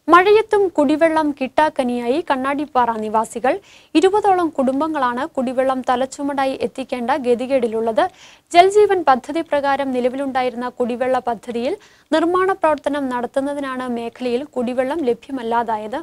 മഴയത്തും കുടിവെള്ളം കിട്ടാക്കനിയായി കണ്ണാടിപ്പാറ നിവാസികൾ ഇരുപതോളം കുടുംബങ്ങളാണ് കുടിവെള്ളം തലച്ചുമടായി എത്തിക്കേണ്ട ഗതികേടിലുള്ളത് ജൽജീവൻ പദ്ധതി പ്രകാരം നിലവിലുണ്ടായിരുന്ന കുടിവെള്ള പദ്ധതിയിൽ നിർമ്മാണ പ്രവർത്തനം നടത്തുന്നതിനാണ് മേഖലയിൽ കുടിവെള്ളം ലഭ്യമല്ലാതായത്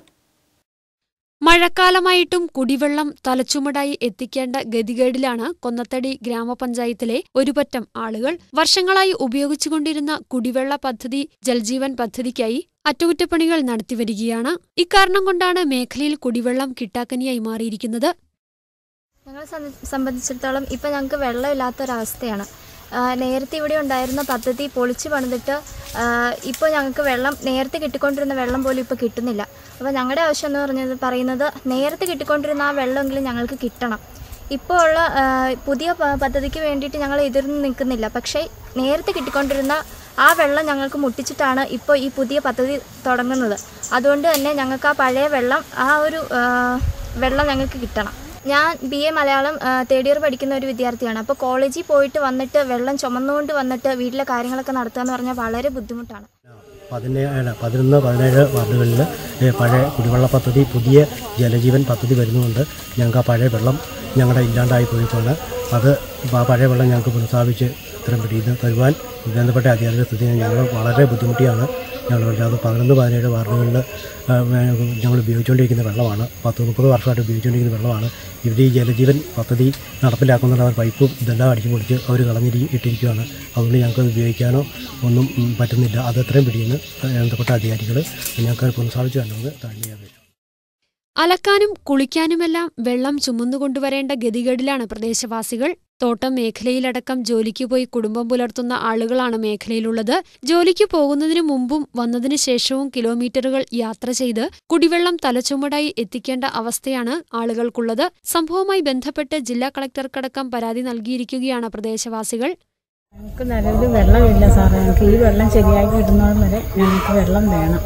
മഴക്കാലമായിട്ടും കുടിവെള്ളം തലച്ചുമടായി എത്തിക്കേണ്ട ഗതികേടിലാണ് കൊന്നത്തടി ഗ്രാമപഞ്ചായത്തിലെ ഒരുപറ്റം ആളുകൾ വർഷങ്ങളായി ഉപയോഗിച്ചുകൊണ്ടിരുന്ന കുടിവെള്ള പദ്ധതി ജൽജീവൻ പദ്ധതിക്കായി അറ്റകുറ്റപ്പണികൾ നടത്തിവരികയാണ് ഇക്കാരണം കൊണ്ടാണ് മേഖലയിൽ കുടിവെള്ളം കിട്ടാക്കനിയായി മാറിയിരിക്കുന്നത് ഞങ്ങളെ സംബ- സംബന്ധിച്ചിടത്തോളം ഇപ്പം ഞങ്ങൾക്ക് വെള്ളമില്ലാത്തൊരവസ്ഥയാണ് ആ, നേരത്തെ ഇവിടെ ഉണ്ടായിരുന്ന പദ്ധതി പൊളിച്ചു പണിതിട്ട് ഇപ്പോൾ ഞങ്ങൾക്ക് വെള്ളം നേരത്തെ കിട്ടിക്കൊണ്ടിരുന്ന വെള്ളം പോലും ഇപ്പോൾ കിട്ടുന്നില്ല അപ്പോൾ ഞങ്ങളുടെ ആവശ്യം എന്ന് പറഞ്ഞത് പറയുന്നത് നേരത്തെ കിട്ടിക്കൊണ്ടിരുന്ന ആ വെള്ളമെങ്കിലും ഞങ്ങൾക്ക് കിട്ടണം ഇപ്പോൾ ഉള്ള ആ, പുതിയ പ- പദ്ധതിക്ക് വേണ്ടിയിട്ട് ഞങ്ങൾ എതിർന്ന് നിൽക്കുന്നില്ല പക്ഷേ നേരത്തെ കിട്ടിക്കൊണ്ടിരുന്ന ആ വെള്ളം ഞങ്ങൾക്ക് മുട്ടിച്ചിട്ടാണ് ഇപ്പോൾ ഈ പുതിയ പദ്ധതി തുടങ്ങുന്നത് അതുകൊണ്ട് തന്നെ ഞങ്ങൾക്ക് ആ പഴയ വെള്ളം ആ ഒരു ആ, വെള്ളം ഞങ്ങൾക്ക് കിട്ടണം ഞാൻ B A Malayalam third year പഠിക്കുന്ന ഒരു വിദ്യാർത്ഥിയാണ് അപ്പോൾ കോളേജിൽ പോയിട്ട് വന്നിട്ട് വെള്ളം ചുമന്നുകൊണ്ട് വന്നിട്ട് വീട്ടിലെ കാര്യങ്ങളൊക്കെ നടത്തുക എന്ന് പറഞ്ഞാൽ വളരെ ബുദ്ധിമുട്ടാണ് പതിനേഴ് പതിനൊന്ന് പതിനേഴ് വാർഡുകളിൽ ഏ, പഴയ കുടിവെള്ള പദ്ധതി പുതിയ ജലജീവൻ പദ്ധതി വരുന്നുണ്ട് ഞങ്ങൾക്ക് ആ പഴയ വെള്ളം ഞങ്ങളുടെ ഇല്ലാണ്ടായി പോയിട്ടുണ്ട് അത് ആ പഴയ വെള്ളം ഞങ്ങൾക്ക് പുനഃസ്ഥാപിച്ച് ഇത്തരം പിടിയിൽ തരുവാൻ ബന്ധപ്പെട്ട അധികാരികളുടെ സ്ഥിതി ഞങ്ങൾ വളരെ ബുദ്ധിമുട്ടിയാണ് ഞങ്ങൾ പറഞ്ഞത് അത് പതിനൊന്ന് പതിനേഴ് വാർഡുകളിൽ ആ, വേ- ഞങ്ങൾ ഉപയോഗിച്ചുകൊണ്ടിരിക്കുന്ന വെള്ളമാണ് പത്ത് മുപ്പത് വർഷമായിട്ട് ഉപയോഗിച്ചുകൊണ്ടിരിക്കുന്ന വെള്ളമാണ് ഇവർ ഈ ജലജീവൻ പദ്ധതി നടപ്പിലാക്കുന്നുണ്ട് അവർ പൈപ്പും ഇതെല്ലാം അടിച്ചു പൊളിച്ച് അവർ കളഞ്ഞിരി ഇട്ടിരിക്കുകയാണ് അതുകൊണ്ട് ഞങ്ങൾക്ക് അത് ഉപയോഗിക്കാനോ ഒന്നും ഉം, പറ്റുന്നില്ല അത് എത്രയും പിടിയുന്ന ബന്ധപ്പെട്ട അധികാരികൾ ഞങ്ങൾക്ക് പുനഃസ്ഥാപിച്ച് തരണമെന്ന് താഴ്മയെ അപേക്ഷിച്ചു അലക്കാനും കുളിക്കാനുമെല്ലാം വെള്ളം ചുമന്നുകൊണ്ടുവരേണ്ട ഗതികേടിലാണ് പ്രദേശവാസികൾ തോട്ടം മേഖലയിലടക്കം ജോലിക്ക് പോയി കുടുംബം പുലർത്തുന്ന ആളുകളാണ് മേഖലയിലുള്ളത് ജോലിക്ക് പോകുന്നതിനു മുമ്പും വന്നതിനു ശേഷവും കിലോമീറ്ററുകൾ യാത്ര ചെയ്ത് കുടിവെള്ളം തലച്ചുമടായി എത്തിക്കേണ്ട അവസ്ഥയാണ് ആളുകൾക്കുള്ളത് സംഭവവുമായി ബന്ധപ്പെട്ട് ജില്ലാ കളക്ടർക്കടക്കം പരാതി നൽകിയിരിക്കുകയാണ് പ്രദേശവാസികൾ ഞങ്ങൾക്ക് നിലവിൽ വെള്ളമില്ല സാറേ ഞങ്ങൾക്ക് ഈ വെള്ളം ശരിയാക്കി കിട്ടുന്നതും വരെ ഞങ്ങൾക്ക് വെള്ളം വേണം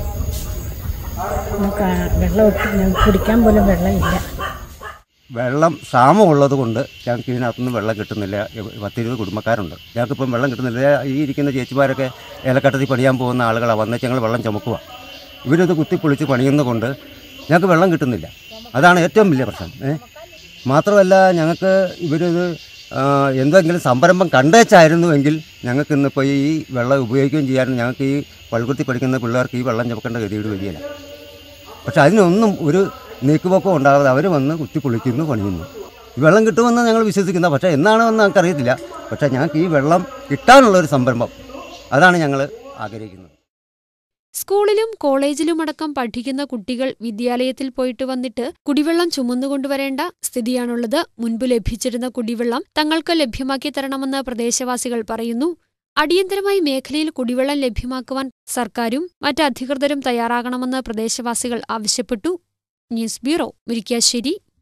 നമുക്ക് ആ വെള്ളം ഒട്ടും ഞങ്ങൾക്ക് കുടിക്കാൻ പോലും വെള്ളമില്ല വെള്ളം ക്ഷാമമുള്ളത് കൊണ്ട് ഞങ്ങൾക്ക് ഇതിനകത്തുനിന്ന് വെള്ളം കിട്ടുന്നില്ല ഇ- പത്തിരുപത് കുടുംബക്കാരുണ്ട് ഞങ്ങൾക്കിപ്പം വെള്ളം കിട്ടുന്നില്ല ഈ ഇരിക്കുന്ന ചേച്ചിമാരൊക്കെ ഏലക്കട്ടത്തിൽ പണിയാൻ പോകുന്ന ആളുകളാണ് വന്നിട്ട് ഞങ്ങൾ വെള്ളം ചുമക്കുക ഇവരത് കുത്തിപ്പൊളിച്ച് പണിയുന്നതുകൊണ്ട് ഞങ്ങൾക്ക് വെള്ളം കിട്ടുന്നില്ല അതാണ് ഏറ്റവും വലിയ പ്രശ്നം ഏ? മാത്രമല്ല ഞങ്ങൾക്ക് ഇവരിത് ആ, എന്തെങ്കിലും സംരംഭം കണ്ടേച്ചായിരുന്നുവെങ്കിൽ ഞങ്ങൾക്ക് ഇന്നിപ്പോൾ ഈ വെള്ളം ഉപയോഗിക്കുകയും ചെയ്യാനും ഞങ്ങൾക്ക് ഈ പള്ളുകുത്തി പഠിക്കുന്ന പിള്ളേർക്ക് ഈ വെള്ളം ചുമക്കേണ്ട ഗതിയോട് വരികയില്ല പക്ഷെ അതിനൊന്നും ഒരു നീക്കുപോക്കം ഉണ്ടാകാതെ അവർ വന്ന് കുത്തിപ്പൊളിക്കുന്നു പണിയുന്നു ഈ വെള്ളം കിട്ടുമെന്ന് ഞങ്ങൾ വിശ്വസിക്കുന്ന പക്ഷേ എന്നാണെന്ന് ഞങ്ങൾക്കറിയത്തില്ല പക്ഷേ ഞങ്ങൾക്ക് ഈ വെള്ളം കിട്ടാനുള്ള ഒരു സംരംഭം അതാണ് ഞങ്ങൾ ആഗ്രഹിക്കുന്നത് സ്കൂളിലും കോളേജിലുമടക്കം പഠിക്കുന്ന കുട്ടികൾ വിദ്യാലയത്തിൽ പോയിട്ട് വന്നിട്ട് കുടിവെള്ളം ചുമന്നുകൊണ്ടുവരേണ്ട സ്ഥിതിയാണുള്ളത് മുൻപ് ലഭിച്ചിരുന്ന കുടിവെള്ളം തങ്ങൾക്ക് ലഭ്യമാക്കി തരണമെന്ന് പ്രദേശവാസികൾ പറയുന്നു അടിയന്തരമായി മേഖലയിൽ കുടിവെള്ളം ലഭ്യമാക്കുവാൻ സർക്കാരും മറ്റ് അധികൃതരും തയ്യാറാകണമെന്ന് പ്രദേശവാസികൾ ആവശ്യപ്പെട്ടു ന്യൂസ് ബ്യൂറോ മുരിക്കാശ്ശേരി